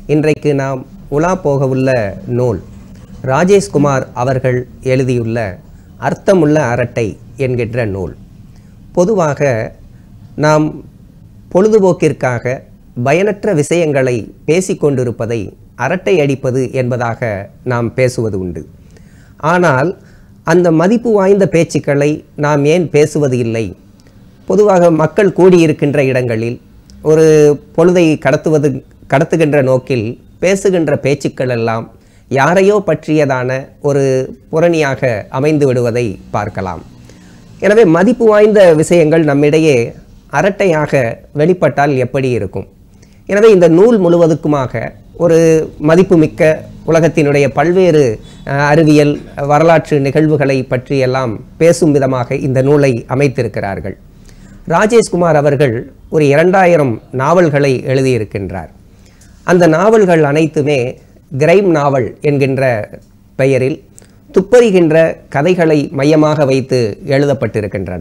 இன்றைக்கு நாம் உலா போகவுள்ள நூல் ராஜேஷ்குமார் அவர்கள் எழுதியுள்ள அர்த்தமுள்ள அரட்டை என்கின்ற நூல் பொதுவாக நாம் பொழுதுபோக்கிற்காக பயனற்ற விஷயங்களை பேசிக்கொண்டிருப்பதை அரட்டை அடிப்பது என்பதாக நாம் பேசுவது உண்டு ஆனால் அந்த மதிப்பு வாய்ந்த பேச்சுக்களை நாம் ஏன் பேசுவது இல்லை பொதுவாக மக்கள் கூடியிருக்கின்ற இடங்களில் ஒரு பொழுதை கடத்துவது கடத்துகின்ற நோக்கில் பேசுகின்ற பேச்சுக்கள் எல்லாம் யாரையோ பற்றியதான ஒரு புரணியாக அமைந்து விடுவதை பார்க்கலாம் எனவே மதிப்பு வாய்ந்த விஷயங்கள் நம்மிடையே அரட்டையாக வெளிப்பட்டால் எப்படி இருக்கும் எனவே இந்த நூல் முழுவதுக்குமாக ஒரு மதிப்புமிக்க உலகத்தினுடைய பல்வேறு அஹ், அறிவியல் வரலாற்று நிகழ்வுகளை பற்றியெல்லாம் பேசும் விதமாக இந்த நூலை அமைத்திருக்கிறார்கள் ராஜேஷ்குமார் அவர்கள் ஒரு இரண்டாயிரம் நாவல்களை எழுதியிருக்கின்றார் அந்த நாவல்கள் அனைத்துமே கிரைம் நாவல் என்கின்ற பெயரில் துப்பறிகின்ற கதைகளை மையமாக வைத்து எழுதப்பட்டிருக்கின்றன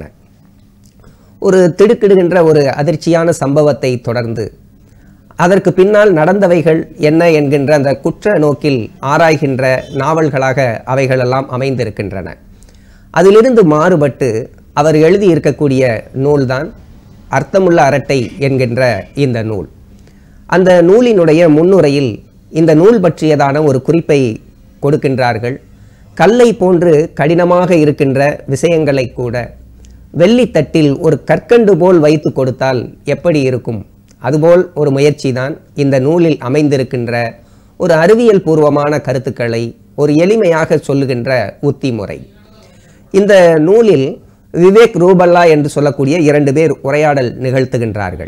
ஒரு திடுக்கிடுகின்ற ஒரு அதிர்ச்சியான சம்பவத்தை தொடர்ந்து அதற்கு பின்னால் நடந்தவைகள் என்ன என்கின்ற அந்த குற்ற நோக்கில் ஆராய்கின்ற நாவல்களாக அவைகளெல்லாம் அமைந்திருக்கின்றன அதிலிருந்து மாறுபட்டு அவர் எழுதியிருக்கக்கூடிய நூல்தான் அர்த்தமுள்ள அரட்டை என்கின்ற இந்த நூல் அந்த நூலினுடைய முன்னுரையில் இந்த நூல் பற்றியதான ஒரு குறிப்பை கொடுக்கின்றார்கள் கல்லை போன்று கடினமாக இருக்கின்ற விஷயங்களை கூட வெள்ளித்தட்டில் ஒரு கற்கண்டு போல் வைத்து கொடுத்தால் எப்படி இருக்கும் அதுபோல் ஒரு முயற்சிதான் இந்த நூலில் அமைந்திருக்கின்ற ஒரு அறிவியல் பூர்வமான கருத்துக்களை ஒரு எளிமையாக சொல்லுகின்ற உத்தி முறை இந்த நூலில் விவேக் ரூபல்லா என்று சொல்லக்கூடிய இரண்டு பேர் உரையாடல் நிகழ்த்துகின்றார்கள்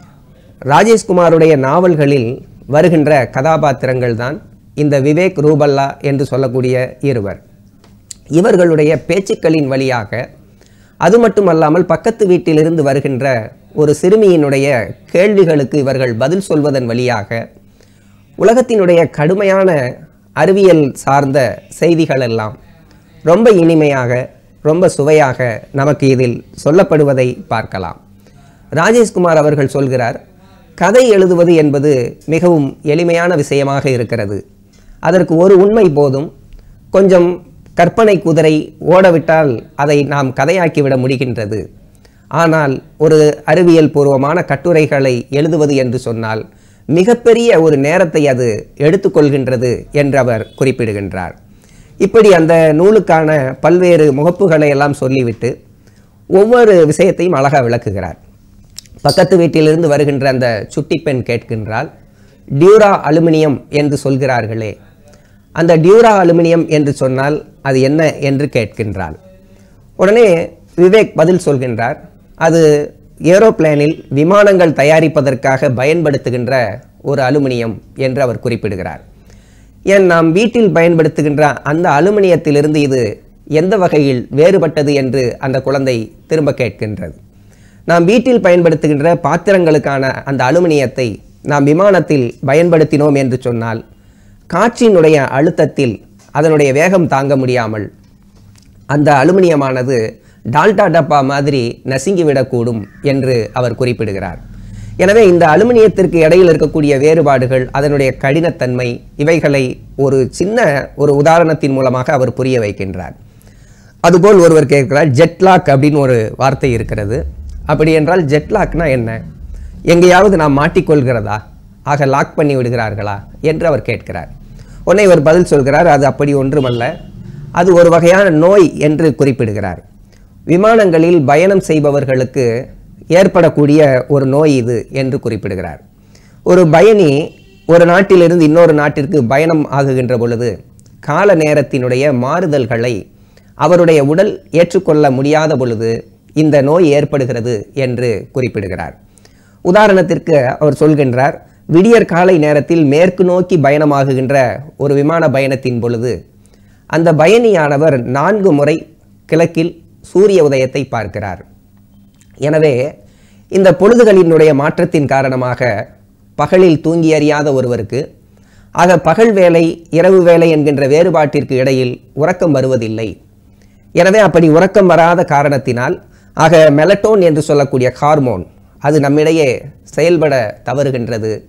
ராஜேஷ்குமாருடைய நாவல்களில் வருகின்ற கதாபாத்திரங்கள் தான் இந்த விவேக் ரூபல்லா என்று சொல்லக்கூடிய இருவர் இவர்களுடைய பேச்சுக்களின் வழியாக அது மட்டுமல்லாமல் பக்கத்து வீட்டிலிருந்து வருகின்ற ஒரு சிறுமியினுடைய கேள்விகளுக்கு இவர்கள் பதில் சொல்வதன் வழியாக உலகத்தினுடைய கடுமையான அறிவியல் சார்ந்த செய்திகள் எல்லாம் ரொம்ப இனிமையாக ரொம்ப சுவையாக நமக்கு இதில் சொல்லப்படுவதை பார்க்கலாம் ராஜேஷ்குமார் அவர்கள் சொல்கிறார் கதை எழுதுவது என்பது மிகவும் எளிமையான விஷயமாக இருக்கிறது அதற்கு ஒரு உண்மை போதும் கொஞ்சம் கற்பனை குதிரை ஓடவிட்டால் அதை நாம் கதையாக்கிவிட முடிகின்றது ஆனால் ஒரு அறிவியல் பூர்வமான கட்டுரைகளை எழுதுவது என்று சொன்னால் மிகப்பெரிய ஒரு நேரத்தை அது எடுத்துக்கொள்கின்றது என்று அவர் குறிப்பிடுகின்றார் இப்படி அந்த நூலுக்கான பல்வேறு முகப்புகளை எல்லாம் சொல்லிவிட்டு ஒவ்வொரு விஷயத்தையும் அழகாக விளக்குகிறார் பக்கத்து வீட்டிலிருந்து வருகின்ற அந்த சுட்டி பெண் கேட்கின்றால் டியூரா அலுமினியம் என்று சொல்கிறார்களே அந்த டியூரா அலுமினியம் என்று சொன்னால் அது என்ன என்று கேட்கின்றாள் உடனே விவேக் பதில் சொல்கின்றார் அது ஏரோப்ளேனில் விமானங்கள் தயாரிப்பதற்காக பயன்படுத்துகின்ற ஒரு அலுமினியம் என்று அவர் குறிப்பிடுகிறார் ஏன் நாம் வீட்டில் பயன்படுத்துகின்ற அந்த அலுமினியத்திலிருந்து இது எந்த வகையில் வேறுபட்டது என்று அந்த குழந்தை திரும்ப கேட்கின்றது நாம் வீட்டில் பயன்படுத்துகின்ற பாத்திரங்களுக்கான அந்த அலுமினியத்தை நாம் விமானத்தில் பயன்படுத்தினோம் என்று சொன்னால் காற்றினுடைய அழுத்தத்தில் அதனுடைய வேகம் தாங்க முடியாமல் அந்த அலுமினியமானது டால்டா டப்பா மாதிரி நசுங்கிவிடக்கூடும் என்று அவர் குறிப்பிடுகிறார் எனவே இந்த அலுமினியத்திற்கு இடையில் இருக்கக்கூடிய வேறுபாடுகள் அதனுடைய கடினத்தன்மை இவைகளை ஒரு சின்ன ஒரு உதாரணத்தின் மூலமாக அவர் புரிய வைக்கின்றார் அதுபோல் ஒருவர் கேட்கிறார் ஜெட்லாக் அப்படின்னு ஒரு வார்த்தை இருக்கிறது அப்படி என்றால் ஜெட்லாக்னா என்ன எங்கேயாவது நாம் மாட்டிக்கொள்கிறதா ஆக லாக் பண்ணி விடுகிறார்களா என்று அவர் கேட்கிறார் உடனே இவர் பதில் சொல்கிறார் அது அப்படி ஒன்றுமல்ல அது ஒரு வகையான நோய் என்று குறிப்பிடுகிறார் விமானங்களில் பயணம் செய்பவர்களுக்கு ஏற்படக்கூடிய ஒரு நோய் இது என்று குறிப்பிடுகிறார் ஒரு பயணி ஒரு நாட்டிலிருந்து இன்னொரு நாட்டிற்கு பயணம் ஆகுகின்ற பொழுது கால நேரத்தினுடைய மாறுதல்களை அவருடைய உடல் ஏற்றுக்கொள்ள முடியாத பொழுது இந்த நோய் ஏற்படுகிறது என்று குறிப்பிடுகிறார் உதாரணத்திற்கு அவர் சொல்கின்றார் விடியற் காலை நேரத்தில் மேற்கு நோக்கி பயணமாகுகின்ற ஒரு விமான பயணத்தின் பொழுது அந்த பயணியானவர் நான்கு முறை கிழக்கில் சூரிய உதயத்தை பார்க்கிறார் எனவே இந்த பொழுதுகளினுடைய மாற்றத்தின் காரணமாக பகலில் தூங்கி அறியாத ஒருவருக்கு ஆக பகல் வேலை இரவு வேலை என்கின்ற வேறுபாட்டிற்கு இடையில் உறக்கம் வருவதில்லை எனவே அப்படி உறக்கம் வராத காரணத்தினால் ஆக மெலட்டோன் என்று சொல்லக்கூடிய ஹார்மோன் அது நம்மிடையே செயல்பட தவறுகின்றது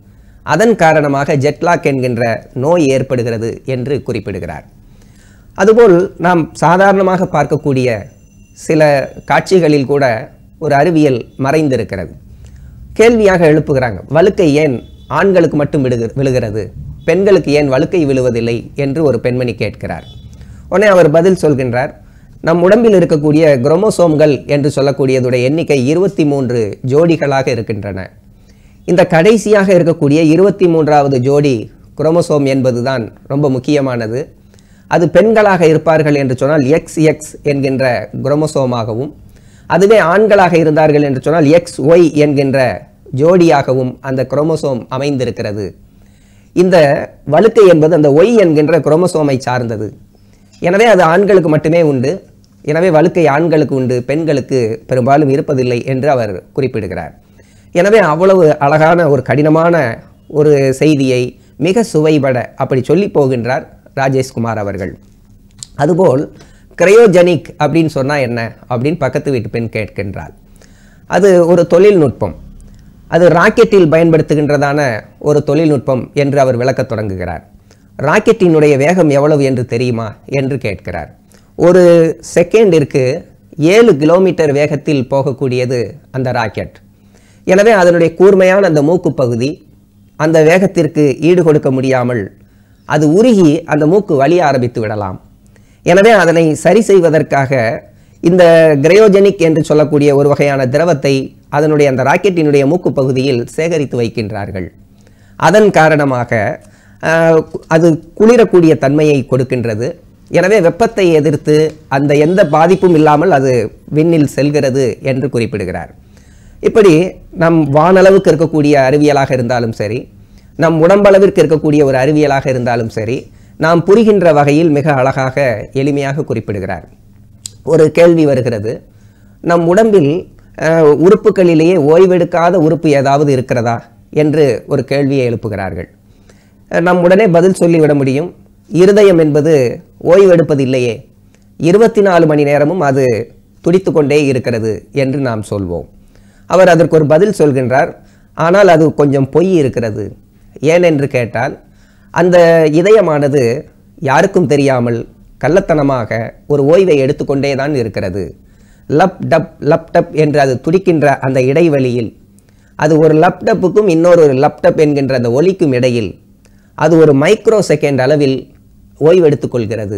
அதன் காரணமாக ஜெட்லாக் என்கின்ற நோய் ஏற்படுகிறது என்று குறிப்பிடுகிறார் அதுபோல் நாம் சாதாரணமாக பார்க்கக்கூடிய சில காட்சிகளில் கூட ஒரு அறிவியல் மறைந்திருக்கிறது கேள்வியாக எழுப்புகிறாங்க வழுக்கை ஏன் ஆண்களுக்கு மட்டும் விழுகு விழுகிறது பெண்களுக்கு ஏன் வழுக்கை விழுவதில்லை என்று ஒரு பெண்மணி கேட்கிறார் உடனே அவர் பதில் சொல்கின்றார் நம் உடம்பில் இருக்கக்கூடிய குரோமோசோம்கள் என்று சொல்லக்கூடியதுடைய எண்ணிக்கை இருபத்தி மூன்று ஜோடிகளாக இருக்கின்றன இந்த கடைசியாக இருக்கக்கூடிய இருபத்தி மூன்றாவது ஜோடி குரோமோசோம் என்பதுதான் ரொம்ப முக்கியமானது அது பெண்களாக இருப்பார்கள் என்று சொன்னால் எக்ஸ் எக்ஸ் என்கின்ற குரோமோசோமாகவும் அதுவே ஆண்களாக இருந்தார்கள் என்று சொன்னால் எக்ஸ் ஒய் என்கின்ற ஜோடியாகவும் அந்த குரோமோசோம் அமைந்திருக்கிறது இந்த வழுக்கை என்பது அந்த ஒய் என்கின்ற குரோமோசோமை சார்ந்தது எனவே அது ஆண்களுக்கு மட்டுமே உண்டு எனவே வழுக்கை ஆண்களுக்கு உண்டு பெண்களுக்கு பெரும்பாலும் இருப்பதில்லை என்று அவர் குறிப்பிடுகிறார் எனவே அவ்வளவு அழகான ஒரு கடினமான ஒரு செய்தியை மிக சுவைபட அப்படி சொல்லி போகின்றார் ராஜேஷ்குமார் அவர்கள் அதுபோல் கிரையோஜெனிக் அப்படின்னு சொன்னால் என்ன அப்படின்னு பக்கத்து வீட்டு பெண் கேட்கின்றார் அது ஒரு தொழில்நுட்பம் அது ராக்கெட்டில் பயன்படுத்துகின்றதான ஒரு தொழில்நுட்பம் என்று அவர் விளக்கத் தொடங்குகிறார் ராக்கெட்டினுடைய வேகம் எவ்வளவு என்று தெரியுமா என்று கேட்கிறார் ஒரு செகண்டிற்கு ஏழு கிலோமீட்டர் வேகத்தில் போகக்கூடியது அந்த ராக்கெட் எனவே அதனுடைய கூர்மையான அந்த மூக்கு பகுதி அந்த வேகத்திற்கு ஈடு கொடுக்க முடியாமல் அது உருகி அந்த மூக்கு வலிய ஆரம்பித்து விடலாம் எனவே அதனை சரி செய்வதற்காக இந்த கிரையோஜெனிக் என்று சொல்லக்கூடிய ஒரு வகையான திரவத்தை அதனுடைய அந்த ராக்கெட்டினுடைய மூக்கு பகுதியில் சேகரித்து வைக்கின்றார்கள் அதன் காரணமாக ஆஹ், அது குளிரக்கூடிய தன்மையை கொடுக்கின்றது எனவே வெப்பத்தை எதிர்த்து அந்த எந்த பாதிப்பும் இல்லாமல் அது விண்ணில் செல்கிறது என்று குறிப்பிடுகிறார் இப்படி நம் வானளவுக்கு இருக்கக்கூடிய அறிவியலாக இருந்தாலும் சரி நம் உடம்பளவிற்கு இருக்கக்கூடிய ஒரு அறிவியலாக இருந்தாலும் சரி நாம் புரிகின்ற வகையில் மிக அழகாக எளிமையாக குறிப்பிடுகிறார் ஒரு கேள்வி வருகிறது நம் உடம்பில் அஹ், உறுப்புகளிலேயே ஓய்வெடுக்காத உறுப்பு ஏதாவது இருக்கிறதா என்று ஒரு கேள்வியை எழுப்புகிறார்கள் அஹ், நம் உடனே பதில் சொல்லிவிட முடியும் இருதயம் என்பது ஓய்வெடுப்பது இல்லையே இருபத்தி நாலு மணி நேரமும் அது துடித்து கொண்டே இருக்கிறது என்று நாம் சொல்வோம் அவர் அதற்கு ஒரு பதில் சொல்கின்றார் ஆனால் அது கொஞ்சம் பொய் இருக்கிறது ஏன் என்று கேட்டால் அந்த இதயமானது யாருக்கும் தெரியாமல் கள்ளத்தனமாக ஒரு ஓய்வை எடுத்துக்கொண்டே தான் இருக்கிறது லப் டப் லப் டப் என்று அது துடிக்கின்ற அந்த இடைவெளியில் அது ஒரு லப்டப்புக்கும் இன்னொரு ஒரு லப்டப் என்கின்ற அந்த ஒலிக்கும் இடையில் அது ஒரு மைக்ரோ செகண்ட் அளவில் ஓய்வெடுத்துக் கொள்கிறது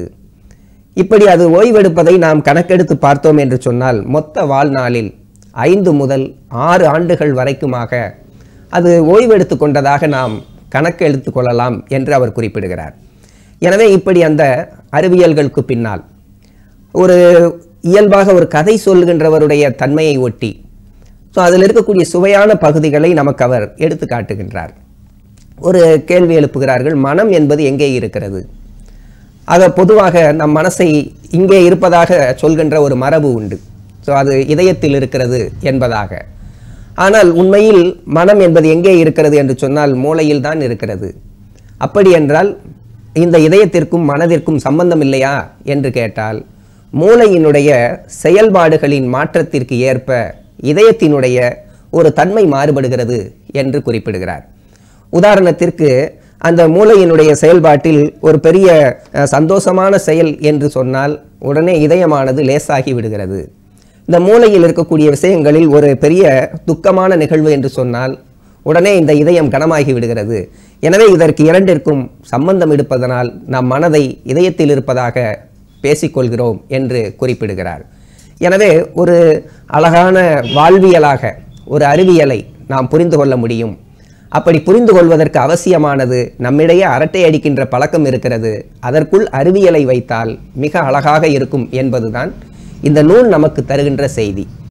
இப்படி அது ஓய்வெடுப்பதை நாம் கணக்கெடுத்து பார்த்தோம் என்று சொன்னால் மொத்த வாழ்நாளில் ஐந்து முதல் ஆறு ஆண்டுகள் வரைக்குமாக அது ஓய்வெடுத்து கொண்டதாக நாம் கணக்கு எடுத்துக் கொள்ளலாம் என்று அவர் குறிப்பிடுகிறார் எனவே இப்படி அந்த அறிவியல்களுக்கு பின்னால் ஒரு இயல்பாக ஒரு கதை சொல்கின்றவருடைய தன்மையை ஒட்டி ஸோ அதில் இருக்கக்கூடிய சுவையான பகுதிகளை நமக்கு அவர் எடுத்து காட்டுகின்றார் ஒரு கேள்வி எழுப்புகிறார்கள் மனம் என்பது எங்கே இருக்கிறது ஆக பொதுவாக நம் மனசை இங்கே இருப்பதாக சொல்கின்ற ஒரு மரபு உண்டு ஸோ அது இதயத்தில் இருக்கிறது என்பதாக ஆனால் உண்மையில் மனம் என்பது எங்கே இருக்கிறது என்று சொன்னால் மூளையில் தான் இருக்கிறது அப்படி என்றால் இந்த இதயத்திற்கும் மனதிற்கும் சம்பந்தம் இல்லையா என்று கேட்டால் மூளையினுடைய செயல்பாடுகளின் மாற்றத்திற்கு ஏற்ப இதயத்தினுடைய ஒரு தன்மை மாறுபடுகிறது என்று குறிப்பிடுகிறார் உதாரணத்திற்கு அந்த மூளையினுடைய செயல்பாட்டில் ஒரு பெரிய அஹ், சந்தோஷமான செயல் என்று சொன்னால் உடனே இதயமானது லேசாகி விடுகிறது இந்த மூளையில் இருக்கக்கூடிய விஷயங்களில் ஒரு பெரிய துக்கமான நிகழ்வு என்று சொன்னால் உடனே இந்த இதயம் கனமாகி விடுகிறது எனவே இதற்கு இரண்டிற்கும் சம்பந்தம் இருப்பதனால் நம் மனதை இதயத்தில் இருப்பதாக பேசிக்கொள்கிறோம் என்று குறிப்பிடுகிறார் எனவே ஒரு அழகான வாழ்வியலாக ஒரு அறிவியலை நாம் புரிந்து கொள்ள முடியும் அப்படி புரிந்து கொள்வதற்கு அவசியமானது நம்மிடையே அரட்டை அடிக்கின்ற பழக்கம் இருக்கிறது அதற்குள் அறிவியலை வைத்தால் மிக அழகாக இருக்கும் என்பதுதான் இந்த நூல் நமக்கு தருகின்ற செய்தி